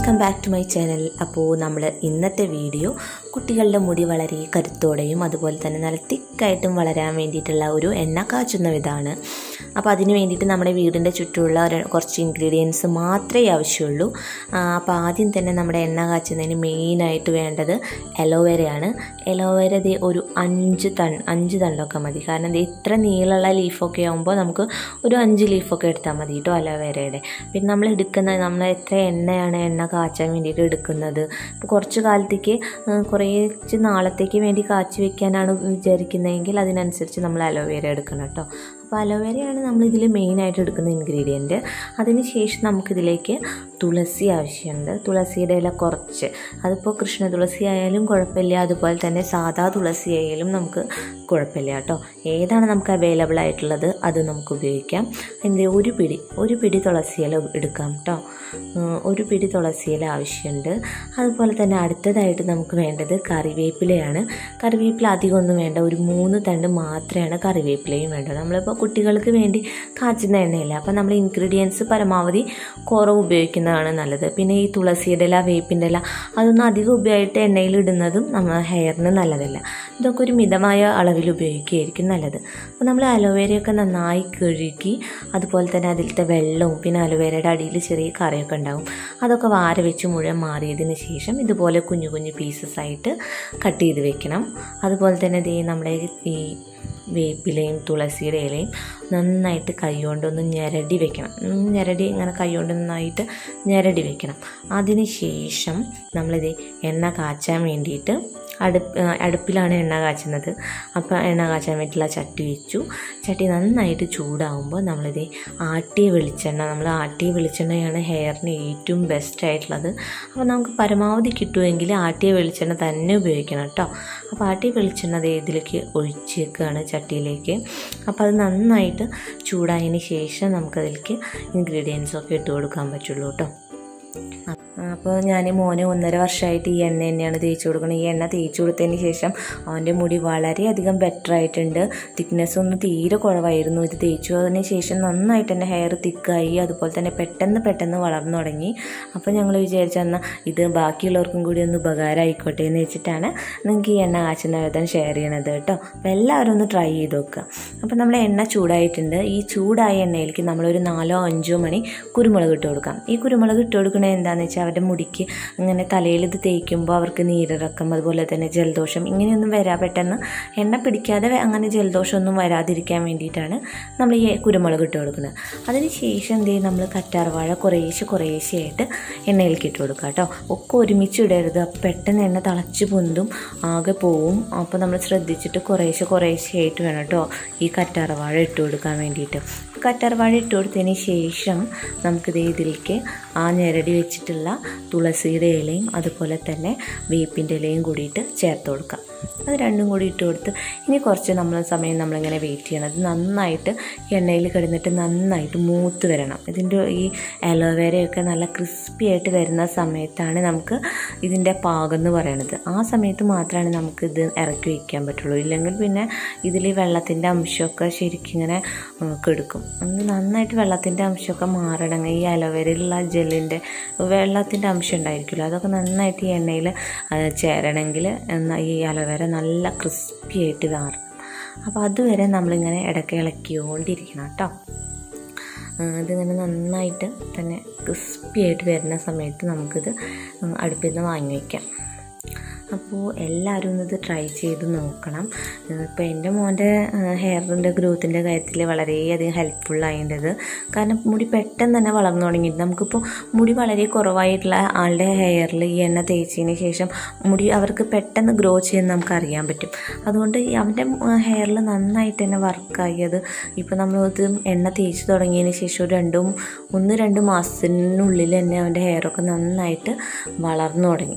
welcome back to my channel അപ്പോൾ നമ്മൾ ഇന്നത്തെ വീഡിയോ കുട്ടികളുടെ മുടി വളരെ കരുത്തോടെയും അതുപോലെ തന്നെ നല്ല തിക്കായിട്ടും വളരാൻ വേണ്ടിയിട്ടുള്ള ഒരു എണ്ണ കാച്ചുന്ന വിധമാണ് അപ്പോൾ അതിന് വേണ്ടിയിട്ട് നമ്മുടെ വീടിൻ്റെ ചുറ്റുമുള്ള ഒരു കുറച്ച് ഇൻഗ്രീഡിയൻസ് മാത്രമേ ആവശ്യമുള്ളൂ ആ, അപ്പോൾ ആദ്യം തന്നെ നമ്മുടെ എണ്ണ കാച്ചുന്നതിന് മെയിനായിട്ട് വേണ്ടത് എലോവേരയാണ് എലോവേര ദേ ഒരു അഞ്ച് തൺ അഞ്ച് തണ്ടൊക്കെ മതി കാരണം ദേ ഇത്ര നീളമുള്ള ലീഫൊക്കെ ആകുമ്പോൾ നമുക്ക് ഒരു അഞ്ച് ലീഫൊക്കെ എടുത്താൽ മതി കേട്ടോ അലോവേരയുടെ പിന്നെ നമ്മൾ എടുക്കുന്ന നമ്മൾ എത്ര എണ്ണയാണ് എണ്ണ കാച്ചാൻ വേണ്ടിയിട്ട് എടുക്കുന്നത് ഇപ്പോൾ കുറച്ച് കാലത്തേക്ക് ആ, കുറേച്ച് നാളത്തേക്ക് വേണ്ടി കാച്ചി വെക്കാനാണ് വിചാരിക്കുന്നതെങ്കിൽ അതിനനുസരിച്ച് നമ്മൾ അലോവേര എടുക്കണം കേട്ടോ അപ്പോൾ അലോവേരയാണ് നമ്മൾ ഇതിൽ മെയിനായിട്ട് എടുക്കുന്ന ഇൻഗ്രീഡിയൻറ്റ് അതിന് ശേഷം നമുക്കിതിലേക്ക് തുളസി ആവശ്യമുണ്ട് തുളസിയുടെ ഇല കുറച്ച് അതിപ്പോൾ കൃഷ്ണ തുളസി ആയാലും കുഴപ്പമില്ല അതുപോലെ തന്നെ സാധാ തുളസി ആയാലും നമുക്ക് കുഴപ്പമില്ല കേട്ടോ ഏതാണ് നമുക്ക് അവൈലബിൾ ആയിട്ടുള്ളത് അത് നമുക്ക് ഉപയോഗിക്കാം അതിൻ്റെ ഒരു പിടി ഒരു പിടി തുളസി ഇല എടുക്കാം കേട്ടോ ഉം, ഒരു പിടി തുളസി ഇല ആവശ്യമുണ്ട് അതുപോലെ തന്നെ അടുത്തതായിട്ട് നമുക്ക് വേണ്ടത് കറിവേപ്പിലയാണ് കറിവേപ്പില അധികമൊന്നും വേണ്ട ഒരു മൂന്ന് തണ്ട് മാത്രമാണ് കറിവേപ്പിലയും വേണ്ടത് നമ്മളിപ്പോൾ കുട്ടികൾക്ക് വേണ്ടി കാച്ചുന്ന എണ്ണയില്ല അപ്പോൾ നമ്മൾ ഇൻഗ്രീഡിയൻസ് പരമാവധി കുറവ് ഉപയോഗിക്കുന്നതാണ് നല്ലത് പിന്നെ ഈ തുളസിയുടെ ഇല വേപ്പിൻ്റെ ഇല അതൊന്നും അധികം ഉപയോഗിച്ച് എണ്ണയിൽ ഇടുന്നതും നമ്മൾ ഹെയറിന് നല്ലതല്ല ഇതൊക്കെ ഒരു മിതമായ അളവിൽ ഉപയോഗിക്കുകയായിരിക്കും നല്ലത് അപ്പോൾ നമ്മൾ അലോവേരയൊക്കെ നന്നായി കഴുകി അതുപോലെ തന്നെ അതിലത്തെ വെള്ളവും പിന്നെ അലോവേരയുടെ അടിയിൽ ചെറിയ കറിയൊക്കെ ഉണ്ടാവും അതൊക്കെ വാര വെച്ച് മുഴുവൻ മാറിയതിന് ശേഷം ഇതുപോലെ കുഞ്ഞു കുഞ്ഞു പീസസ് ആയിട്ട് കട്ട് ചെയ്ത് വെക്കണം അതുപോലെ തന്നെ ദേ നമ്മുടെ ഈ വേപ്പിലയും തുളസിയുടെ ഇലയും നന്നായിട്ട് കൈകൊണ്ടൊന്ന് ഞെരടി വെക്കണം ഉം, ഞെരടി ഇങ്ങനെ കൈകൊണ്ട് നന്നായിട്ട് ഞെരടി വെക്കണം അതിന് ശേഷം നമ്മളിത് എണ്ണ കാച്ചാൻ വേണ്ടിയിട്ട് അടുപ്പ് അടുപ്പിലാണ് എണ്ണ കാച്ചുന്നത് അപ്പോൾ എണ്ണ കാച്ചാൻ വേണ്ടിയിട്ടുള്ള ചട്ടി വെച്ചു ചട്ടി നന്നായിട്ട് ചൂടാവുമ്പോൾ നമ്മളിത് ആട്ടിയ വെളിച്ചെണ്ണ നമ്മൾ ആട്ടിയ വെളിച്ചെണ്ണയാണ് ഹെയറിന് ഏറ്റവും ബെസ്റ്റ് ആയിട്ടുള്ളത് അപ്പോൾ നമുക്ക് പരമാവധി കിട്ടുമെങ്കിൽ ആട്ടിയ വെളിച്ചെണ്ണ തന്നെ ഉപയോഗിക്കണം കേട്ടോ അപ്പോൾ ആട്ടിയ വെളിച്ചെണ്ണ ദേ ഇതിലേക്ക് ഒഴിച്ചേക്കാണ് ചട്ടിയിലേക്ക് അപ്പോൾ അത് നന്നായിട്ട് ചൂടായതിന് ശേഷം നമുക്കതിലേക്ക് ഇൻഗ്രീഡിയൻസ് ഒക്കെ ഇട്ട് കൊടുക്കാൻ പറ്റുള്ളൂ കേട്ടോ അപ്പോൾ ഞാൻ മോന് ഒന്നര വർഷമായിട്ട് ഈ എണ്ണ തന്നെയാണ് തേച്ച് കൊടുക്കുന്നത് ഈ എണ്ണ തേച്ച് കൊടുത്തതിന് ശേഷം അവൻ്റെ മുടി വളരെയധികം ബെറ്റർ ആയിട്ടുണ്ട് തിക്നെസ് ഒന്നും തീരെ കുറവായിരുന്നു ഇത് തേച്ചു അതിന് ശേഷം നന്നായിട്ട് എൻ്റെ ഹെയർ തിക്കായി അതുപോലെ തന്നെ പെട്ടെന്ന് പെട്ടെന്ന് വളർന്നു തുടങ്ങി അപ്പോൾ ഞങ്ങൾ വിചാരിച്ചു എന്നാൽ ഇത് ബാക്കിയുള്ളവർക്കും കൂടി ഒന്ന് ഉപകാരമായിക്കോട്ടെ എന്ന് വെച്ചിട്ടാണ് നിങ്ങൾക്ക് ഈ എണ്ണ കാച്ചുന്ന വിധം ഷെയർ ചെയ്യണത് കേട്ടോ അപ്പോൾ എല്ലാവരും ഒന്ന് ട്രൈ ചെയ്ത് നോക്കുക അപ്പോൾ നമ്മൾ എണ്ണ ചൂടായിട്ടുണ്ട് ഈ ചൂടായ എണ്ണയിലേക്ക് നമ്മളൊരു നാലോ അഞ്ചോ മണി കുരുമുളക് ഇട്ട് കൊടുക്കാം ഈ കുരുമുളക് ഇട്ട് കൊടുക്കണത് എന്താണെന്ന് വെച്ചാൽ അവരുടെ മുടിക്ക് ഇങ്ങനെ തലയിൽ ഇത് തേക്കുമ്പോൾ അവർക്ക് നീരിറക്കം അതുപോലെ തന്നെ ജലദോഷം ഇങ്ങനെയൊന്നും വരാ പെട്ടെന്ന് എണ്ണ പിടിക്കാതെ വേ- അങ്ങനെ ജലദോഷമൊന്നും വരാതിരിക്കാൻ വേണ്ടിയിട്ടാണ് നമ്മൾ ഈ കുരുമുളക് ഇട്ട് കൊടുക്കുന്നത് അതിന് ശേഷം എന്ത് ചെയ്യും നമ്മൾ കറ്റാർവാഴ കുറേശ്ശെ കുറേശ്ശെയായിട്ട് എണ്ണയിലേക്ക് ഇട്ട് കൊടുക്കുക കേട്ടോ ഒക്കെ ഒരുമിച്ച് ഇടരുത് അപ്പോൾ പെട്ടെന്ന് എണ്ണ തിളച്ച് പൊന്തും ആകെ പോവും അപ്പോൾ നമ്മൾ ശ്രദ്ധിച്ചിട്ട് കുറേശ്ശെ കുറേശ്ശെയായിട്ട് വേണം കേട്ടോ ഈ കറ്റാർവാഴ ഇട്ട് കൊടുക്കാൻ വേണ്ടിയിട്ട് കറ്റാർവാഴ ഇട്ട് കൊടുത്തതിന് ശേഷം നമുക്കിത് ഇതിലേക്ക് ആ ഞെരടി വെച്ചിട്ടുള്ള തുളസിയുടെ ഇലയും അതുപോലെ തന്നെ വേപ്പിൻ്റെ ഇലയും കൂടിയിട്ട് ചേർത്ത് കൊടുക്കാം അത് രണ്ടും കൂടി ഇട്ട് കൊടുത്ത് ഇനി കുറച്ച് നമ്മൾ സമയം നമ്മളിങ്ങനെ വെയിറ്റ് ചെയ്യണം അത് നന്നായിട്ട് എണ്ണയിൽ കിടന്നിട്ട് നന്നായിട്ട് മൂത്ത് വരണം ഇതിൻ്റെ ഈ അലോവേരയൊക്കെ നല്ല ക്രിസ്പി ആയിട്ട് വരുന്ന സമയത്താണ് നമുക്ക് ഇതിൻ്റെ പാകം എന്ന് പറയണത് ആ സമയത്ത് മാത്രമാണ് നമുക്ക് ഇത് ഇറക്കി വയ്ക്കാൻ പറ്റുള്ളൂ ഇല്ലെങ്കിൽ പിന്നെ ഇതിൽ വെള്ളത്തിൻ്റെ അംശമൊക്കെ ശരിക്കും ഇങ്ങനെ ഉം, കെടുക്കും അത് നന്നായിട്ട് വെള്ളത്തിൻ്റെ അംശമൊക്കെ മാറണം ഈ അലോവേരയിലുള്ള ജെല്ലിൻ്റെ വെള്ളത്തിൻ്റെ അംശം ഉണ്ടായിരിക്കുമല്ലോ അതൊക്കെ നന്നായിട്ട് ഈ എണ്ണയിൽ ചേരണമെങ്കിൽ എന്നാ ഈ അലോവേര നല്ല ക്രിസ്പി ആയിട്ട് മാറും അപ്പോൾ അതുവരെ നമ്മളിങ്ങനെ ഇടയ്ക്ക് ഇളക്കിക്കൊണ്ടിരിക്കണം കേട്ടോ ആ, ഇതിങ്ങനെ നന്നായിട്ട് തന്നെ ക്രിസ്പി ആയിട്ട് വരുന്ന സമയത്ത് നമുക്കിത് അടുപ്പിൽ നിന്ന് വാങ്ങി വയ്ക്കാം അപ്പോൾ എല്ലാവരും ഒന്ന് ഇത് ട്രൈ ചെയ്ത് നോക്കണം ഇപ്പോൾ എൻ്റെ മോൻ്റെ ഹെയറിൻ്റെ ഗ്രോത്തിൻ്റെ കാര്യത്തിൽ വളരെയധികം ഹെൽപ്ഫുള്ളായിട്ടത് കാരണം മുടി പെട്ടെന്ന് തന്നെ വളർന്നു തുടങ്ങിയിട്ട് നമുക്കിപ്പോൾ മുടി വളരെ കുറവായിട്ടുള്ള ആളുടെ ഹെയറിൽ ഈ എണ്ണ തേച്ചതിന് ശേഷം മുടി അവർക്ക് പെട്ടെന്ന് ഗ്രോ ചെയ്യുന്ന നമുക്ക് അറിയാൻ പറ്റും അതുകൊണ്ട് ഈ അവൻ്റെ ഹെയറിൽ നന്നായിട്ട് തന്നെ വർക്കായി അത് ഇപ്പോൾ നമ്മൾ ഇത് എണ്ണ തേച്ച് തുടങ്ങിയതിന് ശേഷം ഒരു രണ്ടും ഒന്ന് രണ്ട് മാസത്തിനുള്ളിൽ തന്നെ അവൻ്റെ ഹെയറൊക്കെ നന്നായിട്ട് വളർന്നു തുടങ്ങി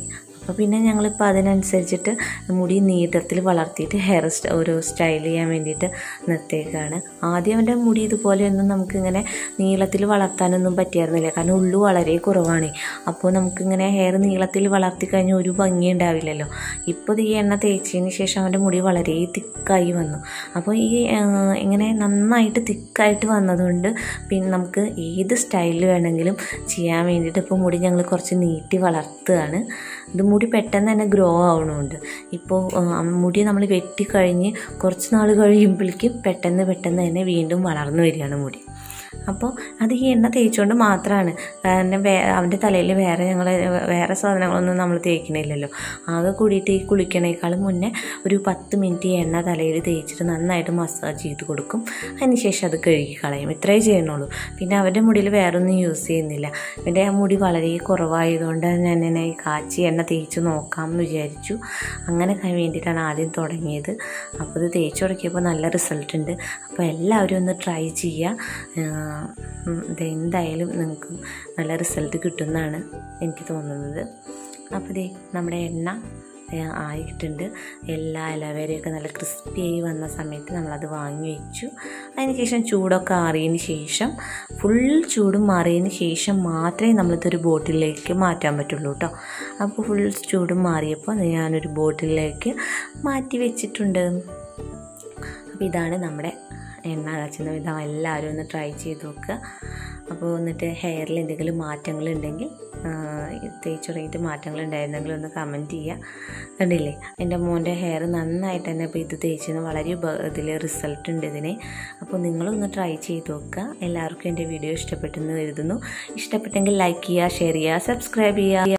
അപ്പോൾ പിന്നെ ഞങ്ങളിപ്പോൾ അതിനനുസരിച്ചിട്ട് മുടി നീട്ടത്തിൽ വളർത്തിയിട്ട് ഹെയർ സ്റ്റ ഒരു സ്റ്റൈൽ ചെയ്യാൻ വേണ്ടിയിട്ട് നിർത്തിയേക്കാണ് ആദ്യം അവൻ്റെ മുടി ഇതുപോലെയൊന്നും നമുക്കിങ്ങനെ നീളത്തിൽ വളർത്താനൊന്നും പറ്റിയായിരുന്നില്ല കാരണം ഉള്ളു വളരെ കുറവാണ് അപ്പോൾ നമുക്കിങ്ങനെ ഹെയർ നീളത്തിൽ വളർത്തി കഴിഞ്ഞാൽ ഒരു ഭംഗി ഉണ്ടാവില്ലല്ലോ ഇപ്പോൾ ഈ എണ്ണ തേച്ചതിന് ശേഷം അവൻ്റെ മുടി വളരെ തിക്കായി വന്നു അപ്പോൾ ഈ ആ, ഇങ്ങനെ നന്നായിട്ട് തിക്കായിട്ട് വന്നതുകൊണ്ട് പിന്നെ നമുക്ക് ഏത് സ്റ്റൈലിൽ വേണമെങ്കിലും ചെയ്യാൻ വേണ്ടിയിട്ട് ഇപ്പോൾ മുടി ഞങ്ങൾ കുറച്ച് നീട്ടി വളർത്തുകയാണ് ഇത് മുടി പെട്ടെന്ന് തന്നെ ഗ്രോ ആവണമുണ്ട് ഇപ്പോൾ ആ, മുടി നമ്മൾ വെട്ടിക്കഴിഞ്ഞ് കുറച്ച് നാൾ കഴിയുമ്പോഴേക്കും പെട്ടെന്ന് പെട്ടെന്ന് തന്നെ വീണ്ടും വളർന്നു വരികയാണ് മുടി അപ്പോൾ അത് ഈ എണ്ണ തേച്ചുകൊണ്ട് മാത്രമാണ് കാരണം വേ അവൻ്റെ തലയിൽ വേറെ ഞങ്ങൾ വേറെ സാധനങ്ങളൊന്നും നമ്മൾ തേക്കണില്ലല്ലോ ആകെ കൂടിയിട്ട് ഈ കുളിക്കണേക്കാളും മുന്നേ ഒരു പത്ത് മിനിറ്റ് ഈ എണ്ണ തലയിൽ തേച്ചിട്ട് നന്നായിട്ട് മസാജ് ചെയ്ത് കൊടുക്കും അതിനുശേഷം അത് കഴുകി കളയും ഇത്രേ ചെയ്യണുള്ളൂ പിന്നെ അവൻ്റെ മുടിയിൽ വേറൊന്നും യൂസ് ചെയ്യുന്നില്ല എൻ്റെ ആ മുടി വളരെ കുറവായതുകൊണ്ട് ഞാൻ എന്നെ ഈ കാച്ചി എണ്ണ തേച്ച് നോക്കാം എന്ന് വിചാരിച്ചു അങ്ങനെ ക- വേണ്ടിയിട്ടാണ് ആദ്യം തുടങ്ങിയത് അപ്പോൾ ഇത് തേച്ച് തുടങ്ങിയപ്പോൾ നല്ല റിസൾട്ട് ഉണ്ട് അപ്പോൾ എല്ലാവരും ഒന്ന് ട്രൈ ചെയ്യുക ആഹ് ഉം, ഇത് എന്തായാലും നിങ്ങൾക്ക് നല്ല റിസൾട്ട് കിട്ടുമെന്നാണ് എനിക്ക് തോന്നുന്നത് അപ്പോൾ ദേ നമ്മുടെ എണ്ണ ഏഹ്, ആയിട്ടുണ്ട് എല്ലാ ഇലവരെയൊക്കെ നല്ല ക്രിസ്പി ആയി വന്ന സമയത്ത് നമ്മളത് വാങ്ങി വെച്ചു അതിനുശേഷം ചൂടൊക്കെ ആറിയതിന് ശേഷം ഫുൾ ചൂടും മാറിയതിന് ശേഷം മാത്രമേ നമ്മളിതൊരു ബോട്ടിലേക്ക് മാറ്റാൻ പറ്റുള്ളൂ കേട്ടോ അപ്പോൾ ഫുൾ ചൂടും മാറിയപ്പോൾ അത് ഞാനൊരു ബോട്ടിലേക്ക് മാറ്റി വെച്ചിട്ടുണ്ട് അപ്പോൾ ഇതാണ് നമ്മുടെ എണ്ണ കാച്ചുന്ന വിധം എല്ലാവരും ഒന്ന് ട്രൈ ചെയ്ത് നോക്കുക അപ്പോൾ എന്നിട്ട് ഹെയറിൽ എന്തെങ്കിലും മാറ്റങ്ങളുണ്ടെങ്കിൽ തേച്ച് തുടങ്ങിയിട്ട് മാറ്റങ്ങൾ ഉണ്ടായിരുന്നെങ്കിൽ ഒന്ന് കമൻറ്റ് ചെയ്യുക കണ്ടില്ലേ എൻ്റെ മോൻ്റെ ഹെയർ നന്നായിട്ട് തന്നെ ഇപ്പോൾ ഇത് തേച്ചത് വളരെ ഇതിൽ റിസൾട്ട് ഉണ്ട് ഇതിന് അപ്പോൾ നിങ്ങളൊന്ന് ട്രൈ ചെയ്ത് നോക്കുക എല്ലാവർക്കും എൻ്റെ വീഡിയോ ഇഷ്ടപ്പെട്ടെന്ന് കരുതുന്നു ഇഷ്ടപ്പെട്ടെങ്കിൽ ലൈക്ക് ചെയ്യുക ഷെയർ ചെയ്യുക സബ്സ്ക്രൈബ് ചെയ്യുക